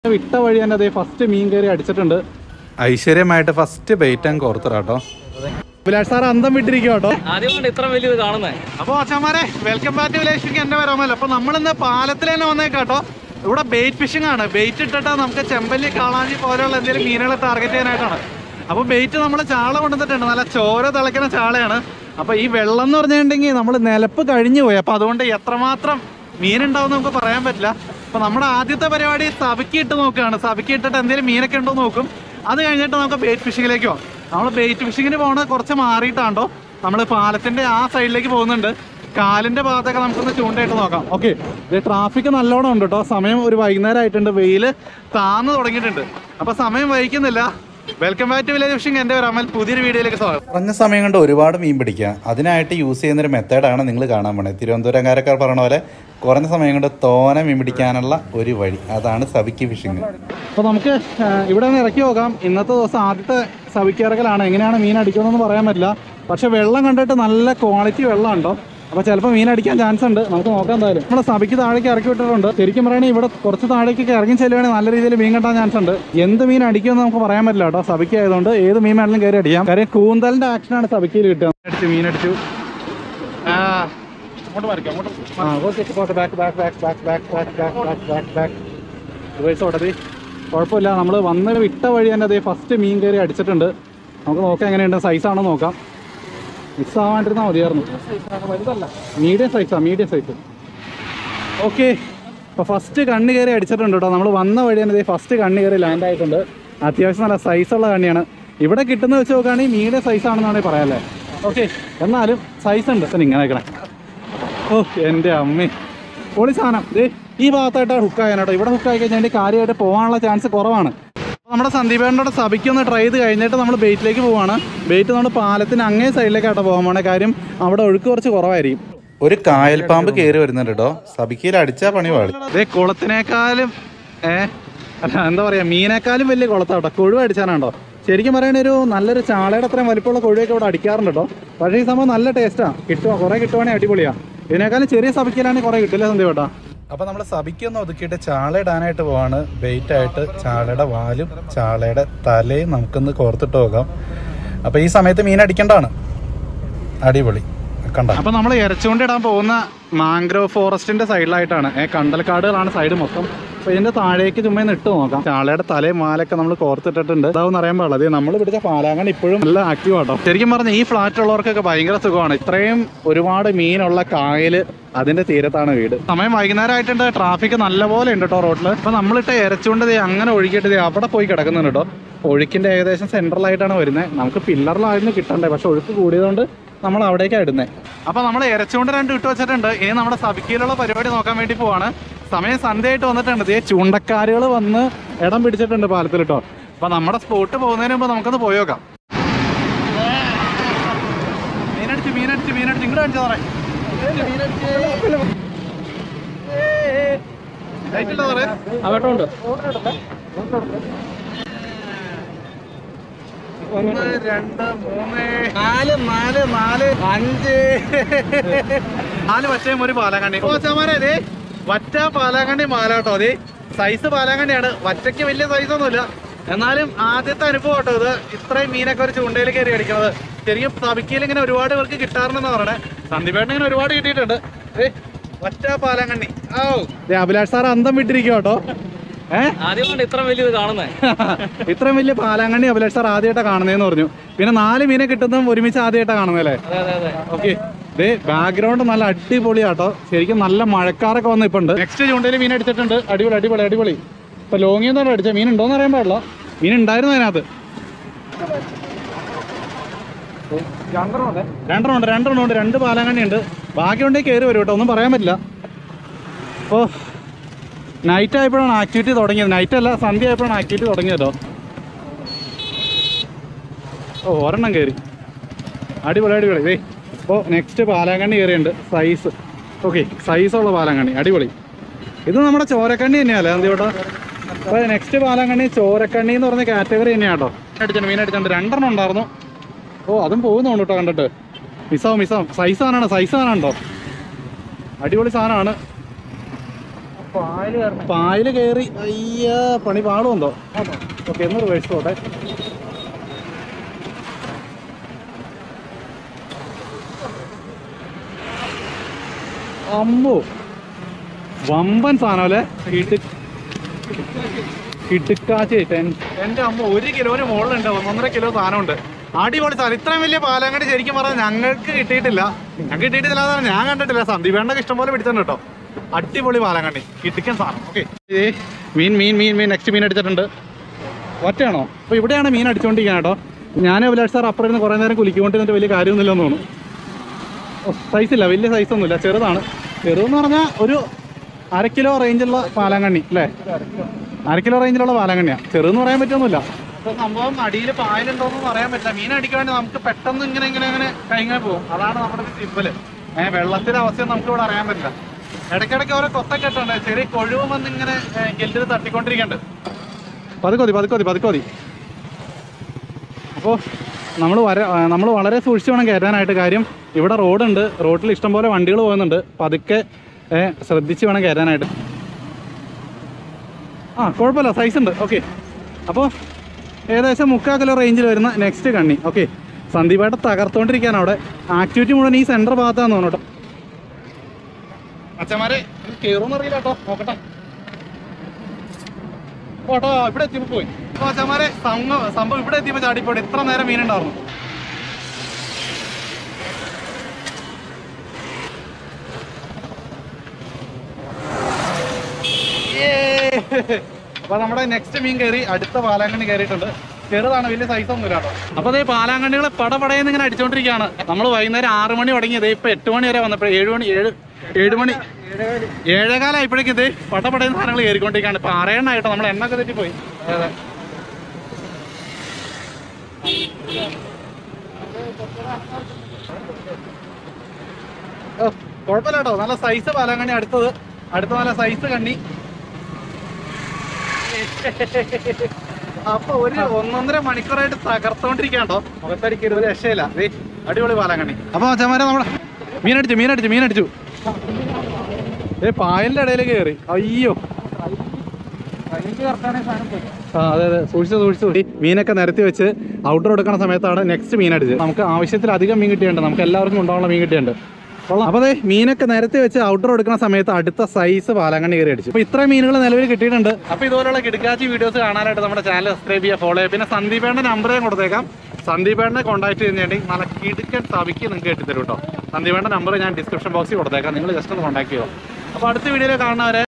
വിട്ട വഴി തന്നെ അതേ ഫസ്റ്റ് മീൻ കയറി അടിച്ചിട്ടുണ്ട് ഐശ്വര്യമായിട്ട് ഫസ്റ്റ് ബെയ്റ്റം കോർത്തറാട്ടോ അഭിലാഷ് സാർ അന്തം വിട്ടിരിക്കും കേട്ടോ ആദ്യമാണ് ഇത്ര വലിയത് കാണുന്നത് അപ്പൊ അച്ഛന്മാരെ വെൽക്കം ബാക്ക് ടു വിലേഷ് എന്റെ വരാമല്ലോ അപ്പൊ നമ്മളിന്ന് പാലത്തിൽ തന്നെ വന്നേക്കാട്ടോ ഇവിടെ ബെയ്റ്റ് ഫിഷിംഗ് ആണ് ബെയ്റ്റ് ഇട്ടിട്ട് നമുക്ക് ചെമ്പല്ലി കാളാഞ്ചി പോലെയുള്ള എന്തെങ്കിലും മീനുകളെ ടാർഗറ്റ് ചെയ്യാനായിട്ടാണ് അപ്പൊ ബെയ്റ്റ് നമ്മൾ ചാള കൊണ്ടുവന്നിട്ടുണ്ട് നല്ല ചോര തിളയ്ക്കുന്ന ചാളയാണ് അപ്പൊ ഈ വെള്ളം എന്ന് പറഞ്ഞിട്ടുണ്ടെങ്കിൽ നമ്മൾ നിലപ്പ് കഴിഞ്ഞു പോയി അപ്പൊ അതുകൊണ്ട് എത്രമാത്രം മീനുണ്ടാവും നമുക്ക് പറയാൻ പറ്റില്ല അപ്പൊ നമ്മുടെ ആദ്യത്തെ പരിപാടി സബക്കി ഇട്ട് നോക്കുകയാണ് സബക്കി ഇട്ടിട്ട് എന്തെങ്കിലും മീനൊക്കെ ഉണ്ടോ എന്ന് നോക്കും അത് കഴിഞ്ഞിട്ട് നമുക്ക് ബെയ്റ്റ് ഫിഷിങ്ങിലേക്ക് പോകാം നമ്മൾ ബെയ്റ്റ് ഫിഷിങ്ങിന് പോകുന്നത് കുറച്ച് മാറിയിട്ടാണ്ടോ നമ്മൾ പാലത്തിന്റെ ആ സൈഡിലേക്ക് പോകുന്നുണ്ട് കാലിന്റെ ഭാഗത്തൊക്കെ നമുക്കൊന്ന് ചൂണ്ടയിട്ട് നോക്കാം ഓക്കെ ട്രാഫിക് നല്ലോണം ഉണ്ട് കേട്ടോ സമയം ഒരു വൈകുന്നേരം ആയിട്ടുണ്ട് വെയിൽ താന്ന് തുടങ്ങിയിട്ടുണ്ട് അപ്പൊ സമയം വൈകുന്നില്ല welcome back to village fishing എന്റെ അമൽ പുതിയൊരു വീഡിയോയിലേക്ക് സ്വാഗതം കുറഞ്ഞ സമയം കൊണ്ട് ഒരുപാട് മീൻ പിടിക്കാം അതിനായിട്ട് യൂസ് ചെയ്യുന്ന ഒരു മെത്തേഡാണ് നിങ്ങൾ കാണാൻ പോണത് തിരുവനന്തപുരംകാരക്കാർ പറഞ്ഞ പോലെ കുറഞ്ഞ സമയം കൊണ്ട് തോന മീൻ പിടിക്കാനുള്ള ഒരു വഴി അതാണ് സബിക്ക് ഫിഷിങ് അപ്പൊ നമുക്ക് ആ, ഇവിടെ നിന്ന് ഇറക്കി നോക്കാം ഇന്നത്തെ ദിവസം ആദ്യത്തെ സവിക്കിറക്കലാണ് എങ്ങനെയാണ് മീൻ അടിക്കുന്നതെന്ന് പറയാൻ പറ്റില്ല പക്ഷെ വെള്ളം കണ്ടിട്ട് നല്ല ക്വാളിറ്റി വെള്ളം ഉണ്ടോ അപ്പൊ ചിലപ്പോൾ മീൻ അടിക്കാൻ ചാൻസ് ഉണ്ട് നമുക്ക് നോക്കാം എന്തായാലും നമ്മുടെ സഭയ്ക്ക് താഴേക്ക് ഇറക്കി വിട്ടിട്ടുണ്ട് ശരിക്കും പറയുകയാണെങ്കിൽ ഇവിടെ കുറച്ച് താഴേക്കൊക്കെ ഇറങ്ങി ചെല്ലുവാണെങ്കിൽ നല്ല രീതിയിൽ മീൻ കിട്ടാൻ ചാൻസ് ഉണ്ട് എന്ത് മീൻ അടിക്കുമെന്ന് നമുക്ക് പറയാൻ പറ്റില്ല കേട്ടോ സഭയ്ക്ക് ആയതുകൊണ്ട് ഏത് മീൻ വേണമെങ്കിലും കയറി അടിക്കാം കാര്യം കൂന്തലിന്റെ ആക്ഷനാണ് സഭയ്ക്കയിൽ കിട്ടുക അടിച്ചു മീൻ അടിച്ചു ആ, അങ്ങോട്ട് മറിക്കാം അങ്ങോട്ട് ആ ഓക്കെ പോട്ടെ back back back back back back back back back back reverse ഓടതി കുഴപ്പമില്ല നമ്മൾ വന്ന് വിട്ട വഴി തന്നെ അതേ ഫസ്റ്റ് മീൻ കയറി അടിച്ചിട്ടുണ്ട് നമുക്ക് നോക്കാം എങ്ങനെയുണ്ട് സൈസാണോ നോക്കാം മിസ് ആവാണ്ടിരുന്നാൽ മതിയായിരുന്നു മീഡിയം സൈസാണ് മീഡിയം സൈസ് ഓക്കെ അപ്പോൾ ഫസ്റ്റ് കണ്ണ് കയറി അടിച്ചിട്ടുണ്ട് കേട്ടോ നമ്മൾ വന്ന വഴി തന്നെ ഇതേ ഫസ്റ്റ് കണ്ണ് കയറി ലാൻഡ് ആയിട്ടുണ്ട് അത്യാവശ്യം നല്ല സൈസുള്ള കണ്ണിയാണ് ഇവിടെ കിട്ടുന്ന വെച്ച് നോക്കുകയാണെങ്കിൽ മീഡിയം സൈസ് ആണെന്നാണ് പറയാല്ലേ ഓക്കെ എന്നാലും സൈസ് ഉണ്ട് ഇപ്പം ഇങ്ങനെ നിൽക്കണേ ഓ എൻ്റെ അമ്മേ പൊളി സാധനം ദേ ഈ ഭാഗത്തായിട്ട് ഹുക്ക് ആയാനോ ഇവിടെ ഹുക്ക് ആയി കഴിഞ്ഞാൽ കാര്യമായിട്ട് പോകാനുള്ള ചാൻസ് കുറവാണ് അപ്പോൾ നമ്മുടെ സന്ദീപേട്ടനോട് സഭയ്ക്കൊന്ന് ട്രൈ ചെയ്ത് കഴിഞ്ഞിട്ട് നമ്മൾ ബെയ്റ്റിലേക്ക് പോവാണ് ബെയ്റ്റ് നമ്മുടെ പാലത്തിന് അങ്ങേ സൈഡിലേക്കാട്ടോ പോകാൻ പോണേ കാര്യം അവിടെ ഒഴുക്ക് കുറച്ച് കുറവായിരിക്കും ഒരു കായൽ പാമ്പ് കയറി വരുന്നുണ്ട് കേട്ടോ സബിക്കയിൽ അടിച്ചാ പണി പാളി അതേ കുളത്തിനേക്കാളും ഏ അല്ല എന്താ പറയാ മീനേക്കാളും വലിയ കുളത്താട്ടോ കൊഴുവ അടിച്ചാനാണ്ടോ ശരിക്കും പറയണ ഒരു നല്ലൊരു ചാളയുടെ അത്രയും വലിപ്പമുള്ള കൊഴുവൊക്കെ ഇവിടെ അടിക്കാറുണ്ട് കേട്ടോ പക്ഷേ ഈ സംഭവം നല്ല ടേസ്റ്റാ കിട്ടുക കുറെ കിട്ടുവാണെങ്കിൽ അടിപൊളിയാ ഇതിനേക്കാളും ചെറിയ സഭയ്ക്കലാണെങ്കിൽ കുറെ കിട്ടില്ല സന്ദീപേട്ടാ അപ്പൊ നമ്മൾ സബിക്കൊന്ന് ഒതുക്കിയിട്ട് ചാള ഇടാനായിട്ട് പോവാണ് ബെയ്റ്റ് ആയിട്ട് ചാളയുടെ വാലും ചാളയുടെ തലയും നമുക്കൊന്ന് കോർത്തിട്ട് പോകാം അപ്പൊ ഈ സമയത്ത് മീൻ അടിക്കേണ്ടതാണ് അടിപൊളി കണ്ട അപ്പൊ നമ്മൾ ഇറച്ചുകൊണ്ട് ഇടാൻ പോകുന്ന മാംഗ്രോ ഫോറസ്റ്റിന്റെ സൈഡിലായിട്ടാണ് ഏ കണ്ടൽക്കാടുകളാണ് സൈഡ് മൊത്തം അപ്പൊ ഇതിന്റെ താഴേക്ക് ചുമ്മാ ഒന്ന് ഇട്ട് നോക്കാം ചാളയുടെ തലയും മാലൊക്കെ നമ്മൾ കോർത്തിട്ടിട്ടുണ്ട് ഇതാവും അറിയാൻ പാടില്ല അതെ നമ്മൾ പിടിച്ച പാലാങ്ങാൻ ഇപ്പോഴും നല്ല ആക്റ്റീവ് ആട്ടോ ശരിക്കും പറഞ്ഞാൽ ഈ ഫ്ലാറ്റ് ഉള്ളവർക്കൊക്കെ ഭയങ്കര സുഖമാണ് ഇത്രയും ഒരുപാട് മീനുള്ള കായല് അതിന്റെ തീരത്താണ് വീട് സമയം വൈകുന്നേരം ആയിട്ടുണ്ട് ട്രാഫിക് നല്ലപോലെ ഉണ്ട് കേട്ടോ റോഡിൽ അപ്പൊ നമ്മളിട്ട് ഇരച്ചുകൊണ്ട് ദേ അങ്ങനെ ഒഴുകിയിട്ട് ദേ അവിടെ പോയി കിടക്കുന്നുണ്ട് കേട്ടോ ഒഴുക്കിന്റെ ഏകദേശം സെൻട്രലായിട്ടാണ് വരുന്നത് നമുക്ക് പില്ലറിലായിരുന്നു കിട്ടണ്ടേ പക്ഷെ ഒഴുക്ക് കൂടിയതുകൊണ്ട് നമ്മൾ അവിടേക്കാണ് ഇടുന്നത് അപ്പൊ നമ്മൾ ഇരച്ചുകൊണ്ട് രണ്ട് ഇട്ട് വെച്ചിട്ടുണ്ട് ഇനി നമ്മുടെ സബിക്കയിലുള്ള പരിപാടി നോക്കാൻ വേണ്ടി പോവാണ് സമയം സന്ധ്യയായിട്ട് വന്നിട്ടുണ്ട് ദേ ചൂണ്ടക്കാരുകൾ വന്ന് ഇടം പിടിച്ചിട്ടുണ്ട് പാലത്തിൽ കേട്ടോ അപ്പൊ നമ്മുടെ സ്പോട്ട് പോകുന്നതിന് മുമ്പ് നമുക്കൊന്ന് പോയി നോക്കാം മീനടിച്ച് മീനടിച്ച് മീനടിച്ച് ഇങ്ങോട്ട് കാണിച്ചാ പറയാം ലൈറ്റില്ല സാറേ അവട്ടുണ്ട് ഒന്ന് രണ്ട് മൂന്ന് നാല് നാല് നാല് അഞ്ച് നാല് വറ്റയും ഒരു പാലാങ്കണ്ണി ഓ ചമാരെ അതെ വറ്റ പാലാങ്കണ്ണി മാലാട്ടോ അതെ സൈസ് പാലാങ്കണ്ണിയാണ് വറ്റയ്ക്ക് വലിയ സൈസ് ഒന്നുമില്ല എന്നാലും ആദ്യത്തെ അനുഭവം കേട്ടോ ഇത് ഇത്രയും മീനൊക്കെ ഒരു ചൂണ്ടയിൽ കയറി അടിക്കണത് ശരിക്കും തവിക്കയിൽ ഇങ്ങനെ ഒരുപാട് പേർക്ക് കിട്ടാറുണ്ടെന്ന് പറയണേ സന്ദീപേട്ടൻ ഇങ്ങനെ ഒരുപാട് കിട്ടിയിട്ടുണ്ട് ഏ വറ്റ പാലാങ്കണ്ണി ഓ ദേ അഭിലാഷ് സാർ അന്തം വിട്ടിരിക്കും കേട്ടോ ഏഹ് ആദ്യമാണ് ഇത്ര വലിയത് കാണുന്നത് ഇത്രയും വലിയ പാലാങ്കണ്ണി അഭിലാഷ് സാർ ആദ്യമായിട്ടാണ് കാണുന്നതെന്ന് പറഞ്ഞു പിന്നെ നാല് മീനെ കിട്ടുന്നതും ഒരുമിച്ച് ആദ്യമായിട്ടാണ് കാണുന്നതല്ലേ അതെ അതെ അതെ ഓക്കെ ദേ ബാക്ക്ഗ്രൗണ്ട് നല്ല അടിപൊളിയാട്ടോ ശരിക്കും നല്ല മഴക്കാറൊക്കെ വന്ന് ഇപ്പൊ ഉണ്ട് നെക്സ്റ്റ് ചൂണ്ടയിൽ മീൻ അടിച്ചിട്ടുണ്ട് അടിപൊളി അടിപൊളി അടിപൊളി ഇപ്പൊ ലോങ്ങി എന്താണ് അടിച്ചത് മീൻ ഉണ്ടോന്ന് അറിയാൻ പാടില്ല മീൻ ഉണ്ടായിരുന്നു അതിനകത്ത് രണ്ടെണ്ണം ഉണ്ട് രണ്ടെണ്ണം ഉണ്ട് രണ്ട് പാലാങ്കണ്ണി ഉണ്ട് ബാക്കിയുണ്ടെങ്കിൽ കയറി വരും കേട്ടോ ഒന്നും പറയാൻ പറ്റില്ല അപ്പോൾ നൈറ്റ് ആയപ്പോഴാണ് ആക്ടിവിറ്റി തുടങ്ങിയത് നൈറ്റ് അല്ല സന്ധ്യ ആയപ്പോഴാണ് ആക്ടിവിറ്റി തുടങ്ങിയതോ ഓ ഒരെണ്ണം കയറി അടിപൊളി അടിപൊളി ദേ ഇപ്പോൾ നെക്സ്റ്റ് പാലാങ്കണ്ണി കയറിയുണ്ട് സൈസ് ഓക്കെ സൈസുള്ള പാലാങ്കണ്ണി അടിപൊളി ഇത് നമ്മുടെ ചോരക്കണ്ണി തന്നെയല്ലേ സന്ധ്യയോട്ടാ അപ്പോൾ നെക്സ്റ്റ് പാലാങ്കണ്ണി ചോരക്കണ്ണി എന്ന് പറഞ്ഞ കാറ്റഗറി തന്നെയാട്ടോ അടിച്ചിട്ടുണ്ട് മീൻ അടിച്ചിട്ടുണ്ട് രണ്ടെണ്ണം ഉണ്ടായിരുന്നു ഓ അതും പോകുന്നുണ്ട് കേട്ടോ കണ്ടിട്ട് മിസ്സാവും മിസ്സാവും സൈസ് സാധനമാണ് സൈസ് സാധനമുണ്ടോ അടിപൊളി സാധനമാണ് പാല് കാരണം പായല് കയറി അയ്യ പണി പാടുണ്ടോ ഓക്കെ എന്ന് റിവേഴ്സ് പോട്ടെ അമ്മോ വമ്പൻ സാധനം അല്ലേ കിടുക്കാച്ചി എന്റെ അമ്മ ഒരു കിലോന് മുകളിലുണ്ട് ഒന്നൊന്നര കിലോ സാധനമുണ്ട് അടിപൊളി സാധനം ഇത്രയും വലിയ പാലാങ്കടി ശരിക്കും പറഞ്ഞാൽ ഞങ്ങൾക്ക് കിട്ടിയിട്ടില്ല ഞങ്ങൾക്ക് കിട്ടിയിട്ടില്ല എന്ന് പറഞ്ഞാൽ ഞാൻ കണ്ടിട്ടില്ല സന്ദീപ് വേണ്ടൊക്കെ ഇഷ്ടംപോലെ പിടിച്ചിട്ടുണ്ട് കേട്ടോ അടിപൊളി പാലാങ്കണ്ണി കിട്ടിക്കൻ സാധനം ഓക്കെ മീൻ മീൻ മീൻ മീൻ നെക്സ്റ്റ് മീൻ അടിച്ചിട്ടുണ്ട് ഒറ്റയാണോ അപ്പോൾ ഇവിടെയാണ് മീൻ അടിച്ചുകൊണ്ടിരിക്കുന്നത് കേട്ടോ ഞാൻ അഭിലാഷ് സാർ അപ്പുറം ഇരുന്ന് കുറേ നേരം കുലിക്കൊണ്ടിരുന്നിട്ട് വലിയ കാര്യമൊന്നുമില്ലെന്ന് തോന്നുന്നു സൈസ് ഇല്ല വലിയ സൈസ് ഒന്നുമില്ല ചെറുതാണ് ചെറുതെന്ന് പറഞ്ഞാൽ ഒരു അര കിലോ റേഞ്ചുള്ള പാലാങ്കണ്ണി അല്ലേ അര കിലോ റേഞ്ചിലുള്ള പാലാങ്കണ്ണിയാണ് ചെറുതെന്ന് പറയാൻ പറ്റൊന്നുമില്ല ഇപ്പൊ സംഭവം അടിയിൽ പായലുണ്ടോന്ന് പറയാൻ പറ്റില്ല മീൻ അടിക്കാൻ വേണ്ടി നമുക്ക് പെട്ടെന്ന് ഇങ്ങനെ ഇങ്ങനെ ഇങ്ങനെ കൈങ്ങനെ പോകും അതാണ് നമ്മുടെ സിമ്പിള് ഏഹ് വെള്ളത്തിന്റെ അവസ്ഥ നമുക്ക് ഇവിടെ അറിയാൻ പറ്റില്ല ഇടയ്ക്കിടയ്ക്ക് ഓരോ കൊത്തൊക്കെ ഇട്ടുണ്ട് ചെറിയ കൊഴുവ് വന്ന് ഇങ്ങനെ ഗെല്ലിൽ തട്ടിക്കൊണ്ടിരിക്കുന്നുണ്ട് പതുക്കോതി പതുക്കോതി പതുക്കോതി അപ്പോൾ നമ്മൾ വര നമ്മൾ വളരെ സൂക്ഷിച്ച് വേണം കയറ്റാനായിട്ട് കാര്യം ഇവിടെ റോഡുണ്ട് റോഡിൽ ഇഷ്ടംപോലെ വണ്ടികൾ പോകുന്നുണ്ട് പതുക്കെ ഏ, ശ്രദ്ധിച്ച് വേണം കയറ്റാനായിട്ട് ആ കുഴപ്പമില്ല സൈസ് ഉണ്ട് ഓക്കെ അപ്പോൾ ഏകദേശം മുക്കാൽ കിലോ റേഞ്ചിൽ വരുന്ന നെക്സ്റ്റ് കണ്ണി ഓക്കെ സന്ദീപായിട്ട് തകർത്തുകൊണ്ടിരിക്കുകയാണ് അവിടെ ആക്ടിവിറ്റി മുഴുവൻ ഈ സെൻറ്റർ ഭാഗത്താന്ന് തോന്നുന്നു കേട്ടോ അച്ഛന്മാരെ കയറുമെന്ന് അറിയില്ല കേട്ടോ നോക്കട്ടെ ഓട്ടോ ഇവിടെ എത്തിയപ്പോ പോയി അപ്പൊ അച്ഛന്മാരെ സംഭവം സംഭവം ഇവിടെ എത്തിയപ്പോ ചാടിപ്പോയി ഇത്ര നേരം മീനുണ്ടായിരുന്നു അപ്പൊ നമ്മുടെ നെക്സ്റ്റ് മീൻ കയറി അടുത്ത പാലാങ്കണ്ണി കയറിയിട്ടുണ്ട് ചെറുതാണ് വലിയ സൈസ് ഒന്നും കേട്ടോ അപ്പൊ അതേ പാലാങ്കണ്ണികൾ പടപടയെന്ന് ഇങ്ങനെ അടിച്ചോണ്ടിരിക്കുകയാണ് നമ്മൾ വൈകുന്നേരം ആറ് മണി തുടങ്ങിയത് ഇപ്പൊ എട്ട് മണി വരെ വന്നപ്പോൾ ഏഴ് മണി ഏഴ് ഏഴ് മണി ഏഴേകാലായപ്പോഴേക്കും ഇത് പടപടയുന്ന സാധനങ്ങൾ കയറിക്കൊണ്ടിരിക്കുകയാണ് ഇപ്പൊ ആറേണ്ണായിട്ടോ നമ്മൾ എണ്ണൊക്കെ തെറ്റിപ്പോയി അതെ ഓ, കുഴപ്പമില്ല കേട്ടോ നല്ല സൈസ് പാലാങ്കണ്ണി അടുത്തത് അടുത്ത നല്ല സൈസ് കണ്ണി അപ്പൊ ഒരു ഒന്നൊന്നര മണിക്കൂറായിട്ട് തകർത്തോണ്ടിരിക്കാണ്ടോ മുഖത്തടിക്കരുത് ഒരു രക്ഷയില്ല ദേ, അടിപൊളി പാലാങ്കണ്ണി അപ്പൊ അച്ഛന്മാരെ നമ്മളെ മീനടിച്ചു മീനടിച്ചു മീനടിച്ചു ഏ പായലിന്റെ ഇടയിൽ കയറി അയ്യോ ആ അതെ അതെ സൂക്ഷിച്ചു സൂക്ഷിച്ചു ഈ മീനൊക്കെ നിരത്തി വെച്ച് ഔട്ടർ എടുക്കുന്ന സമയത്താണ് നെക്സ്റ്റ് മീൻ അടിച്ചത് നമുക്ക് ആവശ്യത്തിലധികം മീൻ കിട്ടിയുണ്ട് നമുക്ക് എല്ലാവർക്കും ഉണ്ടാവുള്ള മീൻ കിട്ടിയുണ്ട് കൊള്ളാം അപ്പോൾ അതെ മീനൊക്കെ നിരത്തി വെച്ച് ഔട്ടർ എടുക്കുന്ന സമയത്ത് അടുത്ത സൈസ് പാലാങ്കണ്ണി കയറി അടിച്ചു അപ്പോൾ ഇത്രയും മീനുകൾ നിലവിൽ കിട്ടിയിട്ടുണ്ട് അപ്പോൾ ഇതുപോലുള്ള കിടക്കാച്ചി വീഡിയോസ് കാണാനായിട്ട് നമ്മുടെ ചാനൽ സബ്സ്ക്രൈബ് ചെയ്യുക ഫോളോ ചെയ്യുക പിന്നെ സന്ദീപേണ്ട നമ്പർ ഞാൻ കൊടുത്തേക്കാം സന്ദീപേണ്ണെ കോൺടാക്ട് ചെയ്യുന്നുണ്ടെങ്കിൽ നല്ല കിടുക്കൻ സഭയ്ക്ക് നിങ്ങൾക്ക് കിട്ടിത്തരും കേട്ടോ സന്ദീപേണ്ട നമ്പർ ഞാൻ ഡിസ്ക്രിപ്ഷൻ ബോക്സിൽ കൊടുത്തേക്കാം നിങ്ങൾ ജസ്റ്റ് ഒന്ന് കോൺടാക്ട് ചെയ്യുക അപ്പോൾ അടുത്ത വീഡിയോയിൽ കാണുന്നവരെ